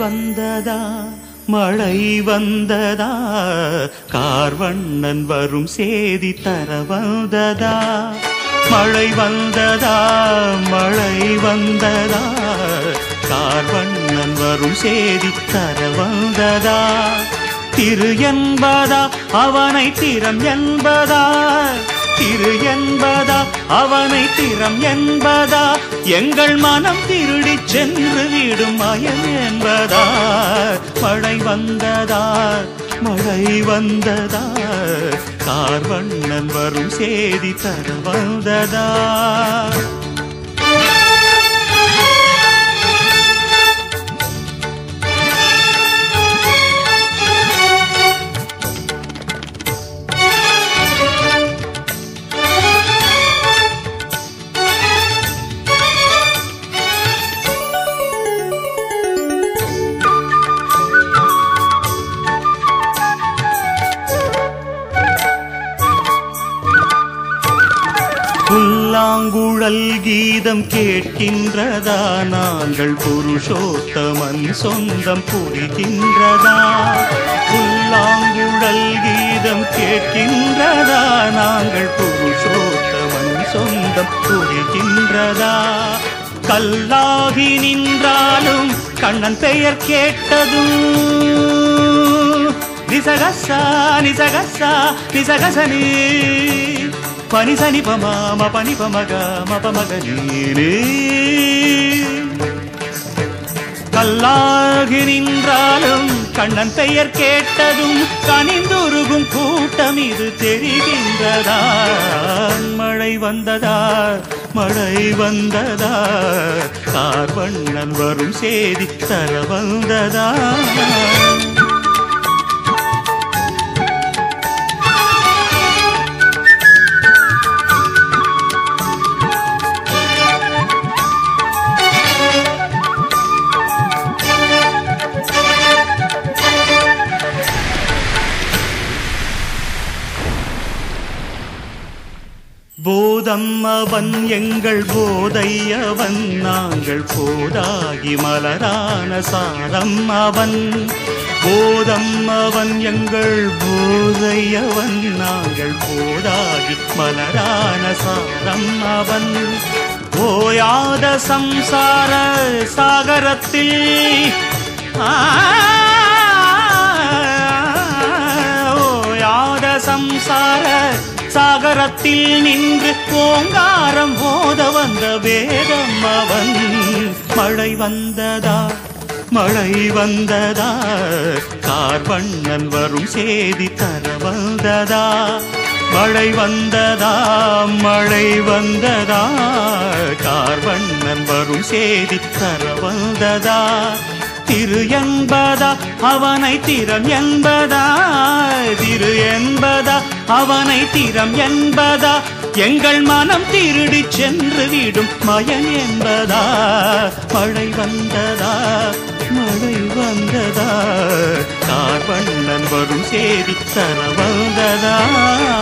வந்ததா மழை வந்ததா கார்வண்ணன் வரும் சேதி தர வந்ததா மழை வந்ததா மழை வந்ததா கார்வண்ணன் வரும் சேதி தர வந்ததா திரு என்பதா அவனை திறம் என்பதா திரு என்பதா அவனை திறம் என்பதா எங்கள் மனம் திருடிச் சென்று விடும் மயம் என்பதா மழை வந்ததா மழை வந்ததா கார்வண்ணன் வரும் சேதி தர வந்ததா புல்லாங்குழல் கீதம் கேட்கின்றதா நாங்கள் புருஷோத்தமன் சொந்தம் புரிகின்றதா புல்லாங்குழல் கீதம் கேட்கின்றதா நாங்கள் புருஷோத்தமன் சொந்தம் புரிகின்றதா கல்லாகி நின்றாலும் கண்ணன் பெயர் கேட்டதும் நிசகசா நிசகசா நிசகசனி பனி சனி பமா ம பனி பமக ம பமக நீனே கல்லாகி நின்றாலும் கண்ணன் பெயர் கேட்டதும் கனிந்துருகும் கூட்டம் இது தெரிகின்றதா மழை வந்ததா மழை வந்ததா கார்வண்ணன் வரும் சேதி தர வந்ததா போதம் அவன் எங்கள் போதையவன் நாங்கள் போதாகி மலரான சாரம் அவன் போதம் அவன் எங்கள் போதையவன் நாங்கள் போதாகி மலரான சாரம் அவன் ஓயாத சம்சார சாகரத்தில் ஆ ஓயாத சம்சார சாகரத்தில் நின்று ஓங்காரம் போத வந்த வேதம் அவன் மழை வந்ததா மழை வந்ததா கார்வண்ணன் வரும் சேதி தர வந்ததா மழை வந்ததா மழை வந்ததா கார்வண்ணன் வரும் சேதி தர வந்ததா திரு என்பதா அவனை திறம் என்பதா திரு என்பதா அவனை திறம் என்பதா எங்கள் மனம் திருடி சென்று விடும் மயன் என்பதா மழை வந்ததா மழை வந்ததா கார்வண்ணன் வரும் சேதி தர வந்ததா